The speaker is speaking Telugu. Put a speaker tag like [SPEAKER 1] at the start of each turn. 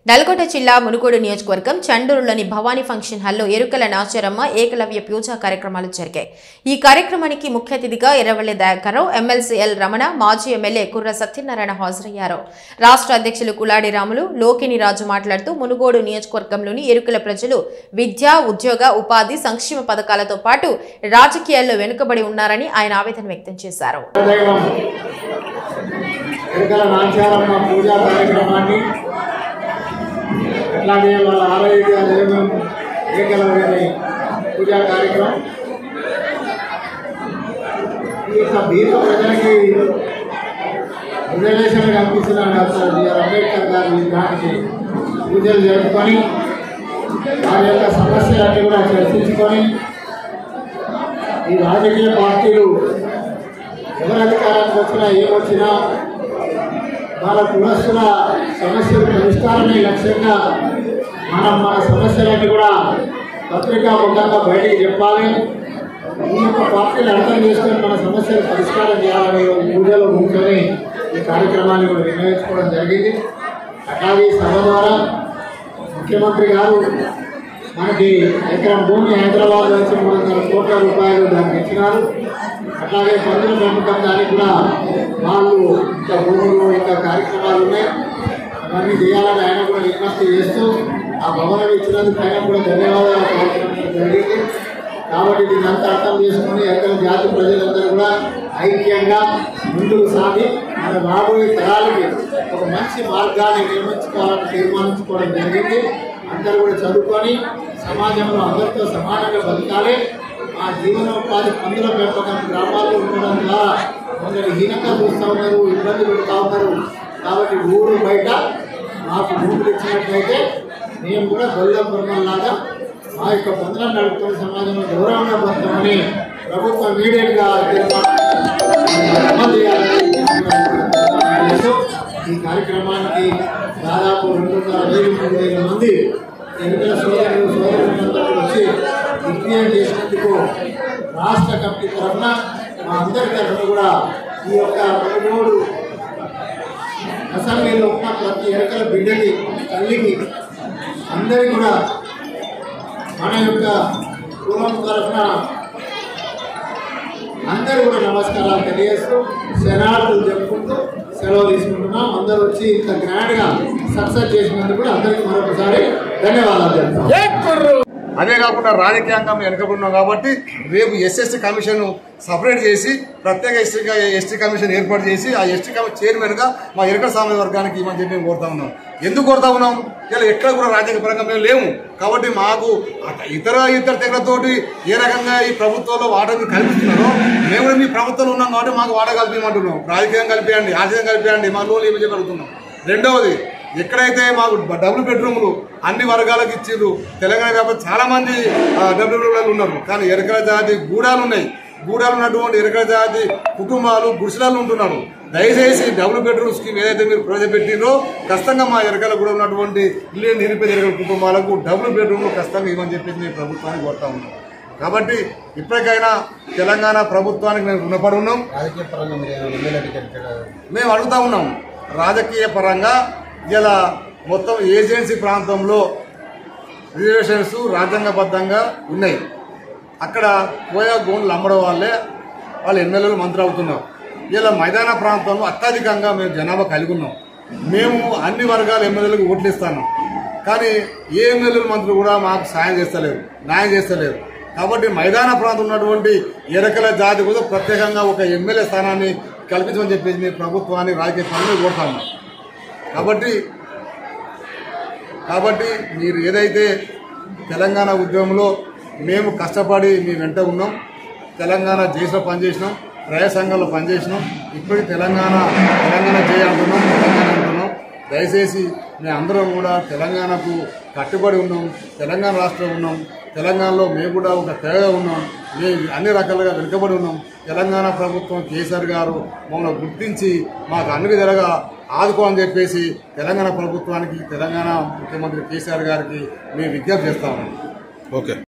[SPEAKER 1] నల్గొండ జిల్లా మునుగోడు నియోజకవర్గం చండూరులోని భవానీ ఫంక్షన్ హాల్లో ఎరుకల నాచారమ్మ ఏకలవ్య పూజా కార్యక్రమాలు జరిగాయి ఈ కార్యక్రమానికి ముఖ్య అతిథిగా ఎర్రవల్లి దయాకరావు ఎమ్మెల్సీ ఎల్ రమణ మాజీ ఎమ్మెల్యే కుర్ర సత్యనారాయణ హాజరయ్యారు రాష్ట్ర అధ్యక్షులు కులాడి రాములు లోకిని రాజు మాట్లాడుతూ మునుగోడు నియోజకవర్గంలోని ఎరుకల ప్రజలు విద్య ఉద్యోగ ఉపాధి సంక్షేమ పథకాలతో పాటు రాజకీయాల్లో వెనుకబడి ఉన్నారని ఆయన ఆవేదన వ్యక్తం చేశారు
[SPEAKER 2] దైవం ఎరుకల నాచారమ్మ పూజా కార్యక్రమాన్ని అట్లాగే వాళ్ళ ఆరోగ్య దైవం ఏకలవ్యని పూజా కార్యక్రమం ఈ యొక్క బీద ప్రజలకి రిజర్వేషన్ కల్పిస్తున్న డాక్టర్ బిఆర్ అంబేద్కర్ గారి విగ్రహానికి పూజలు జరుపుకొని వారి యొక్క సమస్యలన్నీ కూడా చర్చించుకొని ఈ రాజకీయ పార్టీలు ఎవరు అధికారానికి వచ్చినా ఏమొచ్చినా వాళ్ళ కులస్తుల సమస్యల పరిష్కారమే లక్ష్యంగా మనం మన సమస్యలన్నీ కూడా పత్రికా ముఖంగా బయటికి చెప్పాలి ఈ యొక్క పార్టీలు అర్థం చేసుకొని మన సమస్యలు పరిష్కారం చేయాలని ఈ పూజలో కూర్చొని ఈ కార్యక్రమాన్ని కూడా నిర్ణయించుకోవడం జరిగింది అట్లాగే ఈ సభ ద్వారా ముఖ్యమంత్రి గారు మనకి ఎకరం భూమి హైదరాబాద్ నుంచి మూడు వందల కోట్ల రూపాయలు దానికి ఇచ్చినారు అట్లాగే పందుల పెంపకం దానికి కూడా వాళ్ళు ఇంకా భూములు ఇంకా కార్యక్రమాలు ఉన్నాయి అవన్నీ చేయాలని ఆయన కూడా విజ్ఞప్తి చేస్తూ ఆ భవనం ఇచ్చినందుకు ఆయన కూడా ధన్యవాదాలు ప్రకటించడం జరిగింది కాబట్టి దీన్ని అంతా అర్థం చేసుకొని ఎక్కడ జాతి ప్రజలందరూ కూడా ఐక్యంగా ముందుకు సాగి మన రాబోయే తరాలకి ఒక మంచి మార్గాన్ని నిర్మించుకోవాలని తీర్మానించుకోవడం జరిగింది అందరూ కూడా చదువుకొని సమాజంలో అందరితో సమానంగా బతకాలి ఆ జీవనోపాధి పందుల పెంపకం గ్రామాల్లో ఉండడం ద్వారా కొందరు హీనంగా చూస్తూ ఉన్నారు ఇబ్బంది పెడతా ఉన్నారు కాబట్టి ఊరు బయట మాకు భూములు ఇచ్చినట్లయితే మేము కూడా గొల్లం బ్రహ్మలాగా మా యొక్క బంధనం నడుపుతున్న సమాజంలో గౌరవంగా బతామని ప్రభుత్వం ఇమీడియట్గా అమలు చేయాలని చేస్తూ ఈ కార్యక్రమానికి దాదాపు రెండున్నర వేలు మూడు వేల మంది ఎన్నికల సోదరులు సోదరులందరూ వచ్చి విజ్ఞానం చేసినందుకు రాష్ట్ర కమిటీ తరఫున మా అందరి తరఫున కూడా ఈ యొక్క మూడు అసెంబ్లీలో ఉన్న ప్రతి ఎరకల బిడ్డకి తల్లికి అందరికీ కూడా మన యొక్క కులం తరఫున అందరూ కూడా నమస్కారాలు తెలియజేస్తూ శనార్థులు చెప్పుకుంటూ సెలవు తీసుకుంటున్నాం అందరూ వచ్చి ఇంత గ్రాండ్గా సక్సెస్ చేసినందుకు కూడా అందరికీ మరొకసారి ధన్యవాదాలు చెప్తాం
[SPEAKER 3] అదే కాకుండా రాజకీయంగా మేము వెనకబడినాం కాబట్టి రేపు ఎస్ఎస్టీ కమిషన్ సపరేట్ చేసి ప్రత్యేక ఎస్టీ ఎస్టీ కమిషన్ ఏర్పాటు చేసి ఆ ఎస్టీ కమిషన్ చైర్మన్గా మా ఎరకల సామాజిక వర్గానికి ఇవ్వని చెప్పి మేము కోరుతా ఉన్నాం ఎందుకు కోరుతా ఉన్నాం ఇలా ఎక్కడ కూడా రాజకీయ పరంగా మేము లేము కాబట్టి మాకు అట- ఇతర ఇతర తెగలతోటి ఏ రకంగా ఈ ప్రభుత్వంలో వాటా మీరు కల్పిస్తున్నారో మేము కూడా మీ ప్రభుత్వంలో ఉన్నాం కాబట్టి మాకు వాటా కల్పించమంటున్నాం రాజకీయం కలిపేయండి ఆర్థికంగా కలిపేయండి మా లోన్లు ఏమి చెప్పగలుగుతున్నాం రెండవది ఎక్కడైతే మాకు డబుల్ బెడ్రూమ్లు అన్ని వర్గాలకు ఇచ్చిండ్రు తెలంగాణ వ్యాపారం చాలా మంది ఆ, డబుల్ బెడ్రూమ్లు ఉన్నారు కానీ ఎరకల జాతి గూడాలు ఉన్నాయి గూడాలు ఉన్నటువంటి ఎరకల జాతి కుటుంబాలు గుడిసెలలో ఉంటున్నారు దయచేసి డబుల్ బెడ్రూమ్ స్కీమ్ ఏదైతే మీరు ప్రవేశపెట్టిందో ఖచ్చితంగా మా ఎరకల కూడా ఉన్నటువంటి ఇల్లు నిరుపేద ఎరకల కుటుంబాలకు డబుల్ బెడ్రూమ్లు ఖచ్చితంగా ఇవ్వని చెప్పేసి మేము ప్రభుత్వానికి కోరుతా ఉన్నాం కాబట్టి ఇప్పటికైనా తెలంగాణ ప్రభుత్వానికి మేము రుణపడి ఉన్నాం
[SPEAKER 2] రాజకీయ పరంగా మీరు ఎమ్మెల్యే టికెట్
[SPEAKER 3] మేము అడుగుతా ఉన్నాం రాజకీయ పరంగా ఇలా మొత్తం ఏజెన్సీ ప్రాంతంలో రిజర్వేషన్స్ రాజ్యాంగబద్ధంగా ఉన్నాయి అక్కడ పోయా గోన్లు అమ్మడం వాళ్ళే వాళ్ళు ఎమ్మెల్యేలు మంత్రి అవుతున్నారు ఇలా మైదాన ప్రాంతంలో అత్యధికంగా మేము జనాభా కలిగి ఉన్నాం మేము అన్ని వర్గాల ఎమ్మెల్యేలకు ఓట్లు ఇస్తాను కానీ ఏ ఎమ్మెల్యేలు మంత్రులు కూడా మాకు సాయం చేస్తలేరు న్యాయం చేస్తలేరు కాబట్టి మైదాన ప్రాంతం ఉన్నటువంటి ఎరకల జాతి కూడా ప్రత్యేకంగా ఒక ఎమ్మెల్యే స్థానాన్ని కల్పించమని చెప్పేసి మేము ప్రభుత్వాన్ని రాజకీయ పనులు కోరుతాము కాబట్టి కాబట్టి మీరు ఏదైతే తెలంగాణ ఉద్యమంలో మేము కష్టపడి మీ వెంట ఉన్నాం తెలంగాణ జేసులో పనిచేసినాం ప్రజా సంఘంలో పనిచేసినాం ఇప్పటికి తెలంగాణ తెలంగాణ చేయాలంటున్నాం తెలంగాణ అంటున్నాం దయచేసి మేము అందరం కూడా తెలంగాణకు కట్టుబడి ఉన్నాం తెలంగాణ రాష్ట్రం ఉన్నాం తెలంగాణలో మేము కూడా ఒక తెగగా ఉన్నాం మేము అన్ని రకాలుగా వెనుకబడి ఉన్నాం తెలంగాణ ప్రభుత్వం కేసీఆర్ గారు మమ్మల్ని గుర్తించి మాకు అన్ని విధాలుగా ఆదుకోవాలని చెప్పేసి తెలంగాణ ప్రభుత్వానికి తెలంగాణ ముఖ్యమంత్రి కేసీఆర్ గారికి మేము విజ్ఞప్తి చేస్తా ఉన్నాం
[SPEAKER 4] ఓకే